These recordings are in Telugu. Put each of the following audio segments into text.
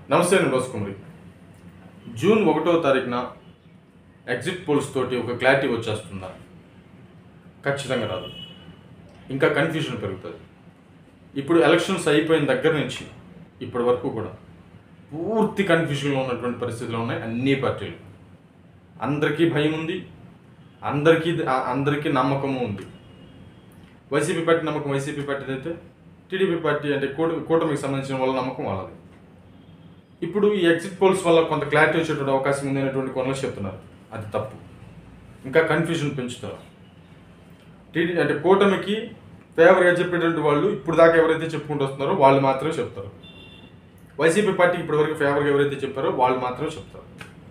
నమస్తే నేను బస్ కుమరి జూన్ ఒకటో తారీఖున ఎగ్జిట్ పోల్స్ తోటి ఒక క్లారిటీ వచ్చేస్తుందా ఖచ్చితంగా రాదు ఇంకా కన్ఫ్యూజన్ పెరుగుతుంది ఇప్పుడు ఎలక్షన్స్ అయిపోయిన దగ్గర నుంచి ఇప్పటి వరకు కూడా పూర్తి కన్ఫ్యూజన్లో ఉన్నటువంటి పరిస్థితులు ఉన్నాయి అన్ని పార్టీలు అందరికీ భయం ఉంది అందరికీ అందరికీ నమ్మకము ఉంది వైసీపీ పార్టీ నమ్మకం వైసీపీ పార్టీ అయితే టీడీపీ పార్టీ అంటే కూట- కూటమికి సంబంధించిన వాళ్ళ నమ్మకం వాళ్ళది ఇప్పుడు ఈ ఎగ్జిట్ పోల్స్ వల్ల కొంత క్లారిటీ వచ్చేటువంటి అవకాశం ఉంది అనేటువంటి కొనలు చెప్తున్నారు అది తప్పు ఇంకా కన్ఫ్యూజన్ పెంచుతారు టీడీ అంటే కూటమికి ఫేవర్గా చెప్పేటువంటి వాళ్ళు ఇప్పుడు దాకా ఎవరైతే చెప్పుకుంటూ వస్తున్నారో వాళ్ళు మాత్రమే చెప్తారు వైసీపీ పార్టీకి ఇప్పటివరకు ఫేవర్గా ఎవరైతే చెప్పారో వాళ్ళు మాత్రమే చెప్తారు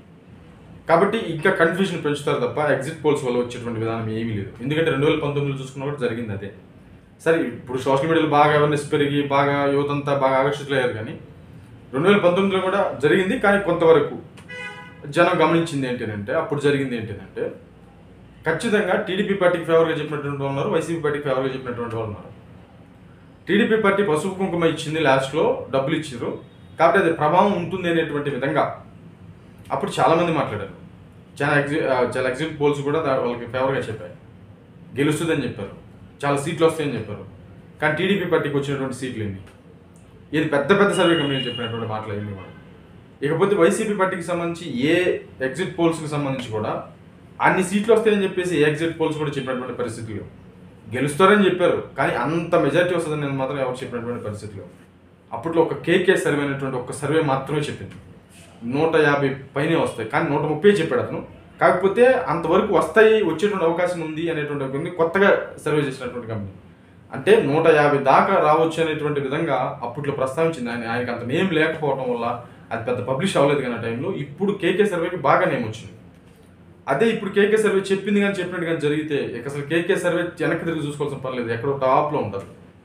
కాబట్టి ఇంకా కన్ఫ్యూజన్ పెంచుతారు తప్ప ఎగ్జిట్ పోల్స్ వల్ల వచ్చేటువంటి విధానం ఏమీ లేదు ఎందుకంటే రెండు వేల పంతొమ్మిదిలో చూసుకున్నప్పుడు జరిగింది అదే సరే ఇప్పుడు సోషల్ మీడియాలో బాగా అవేర్నెస్ పెరిగి బాగా యువతంతా బాగా ఆకర్షితులయ్యారు కానీ రెండు వేల పంతొమ్మిదిలో కూడా జరిగింది కానీ కొంతవరకు జనం గమనించింది ఏంటంటే అప్పుడు జరిగింది ఏంటంటే ఖచ్చితంగా టీడీపీ పార్టీకి ఫేవర్గా చెప్పినటువంటి వాళ్ళు ఉన్నారు వైసీపీ పార్టీకి ఫేవర్గా చెప్పినటువంటి వాళ్ళు ఉన్నారు టీడీపీ పార్టీ పసుపు కుంకుమ ఇచ్చింది లాస్ట్లో డబ్బులు ఇచ్చారు కాబట్టి అది ప్రభావం ఉంటుంది అనేటువంటి విధంగా అప్పుడు చాలామంది మాట్లాడారు చాలా ఎగ్జి ఆ, చాలా ఎగ్జిట్ పోల్స్ కూడా దా- వాళ్ళకి ఫేవర్గా చెప్పాయి గెలుస్తుందని చెప్పారు చాలా సీట్లు వస్తాయని చెప్పారు కానీ టీడీపీ పార్టీకి వచ్చినటువంటి సీట్లు ఎన్ని ఇది పెద్ద పెద్ద సర్వే కంపెనీలు చెప్పినటువంటి మాటలు అయింది కూడా ఇకపోతే వైసీపీ పార్టీకి సంబంధించి ఏ ఎగ్జిట్ పోల్స్కి సంబంధించి కూడా అన్ని సీట్లు వస్తాయని చెప్పేసి ఏ ఎగ్జిట్ పోల్స్ కూడా చెప్పినటువంటి పరిస్థితులు గెలుస్తారని చెప్పారు కానీ అంత మెజారిటీ వస్తుందని నేను మాత్రం ఎవరు చెప్పినటువంటి పరిస్థితులు అప్పట్లో ఒక కేకే సర్వే అనేటువంటి ఒక సర్వే మాత్రమే చెప్పింది నూట యాభై పైనే వస్తాయి కానీ నూట ముప్పై చెప్పాడు అతను కాకపోతే అంతవరకు వస్తాయి వచ్చేటువంటి అవకాశం ఉంది అనేటువంటి ఒక ఉంది కొత్తగా సర్వే చేసినటువంటి కంపెనీ అంటే నూట యాభై దాకా రావచ్చు అనేటువంటి విధంగా అప్పట్లో ప్రస్తావించింది ఆయన ఆయనకి అంత నేమ్ లేకపోవడం వల్ల అది పెద్ద పబ్లిష్ అవ్వలేదు కానీ ఆ టైంలో ఇప్పుడు కేకే సర్వేకి బాగా నేమ్ వచ్చింది అదే ఇప్పుడు కేకే సర్వే చెప్పింది కానీ చెప్పినట్టు కానీ జరిగితే ఇక అసలు కేకే సర్వే వెనక్కి తిరిగి చూసుకోవాల్సిన పర్లేదు ఎక్కడో టాప్లో ఉంటుంది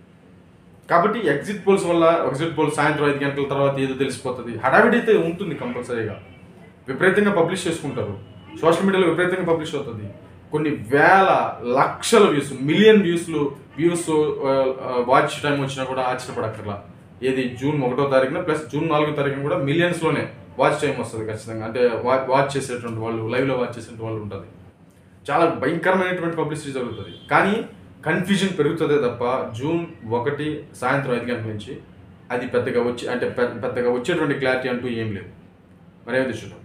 కాబట్టి ఎగ్జిట్ పోల్స్ వల్ల ఎగ్జిట్ పోల్స్ సాయంత్రం ఐదు గంటల తర్వాత ఏదో తెలిసిపోతుంది హడావిడి అయితే ఉంటుంది కంపల్సరీగా విపరీతంగా పబ్లిష్ చేసుకుంటారు సోషల్ మీడియాలో విపరీతంగా పబ్లిష్ అవుతుంది కొన్ని వేల లక్షల వ్యూస్ మిలియన్ వ్యూస్లు వ్యూస్ వాచ్ టైం వచ్చినా కూడా ఆశ్చర్యపడక్కర్లా ఏది జూన్ ఒకటో తారీఖున ప్లస్ జూన్ నాలుగో తారీఖున కూడా మిలియన్స్లోనే వాచ్ టైం వస్తుంది ఖచ్చితంగా అంటే వా- వాచ్ చేసేటువంటి వాళ్ళు లైవ్లో వాచ్ చేసేటువంటి వాళ్ళు ఉంటుంది చాలా భయంకరమైనటువంటి పబ్లిసిటీ జరుగుతుంది కానీ కన్ఫ్యూజన్ పెరుగుతుందే తప్ప జూన్ ఒకటి సాయంత్రం ఐదు గంటల నుంచి అది పెద్దగా వచ్చి అంటే పె- పెద్దగా వచ్చేటువంటి క్లారిటీ అంటూ ఏం లేదు మరేమిటి చూద్దాం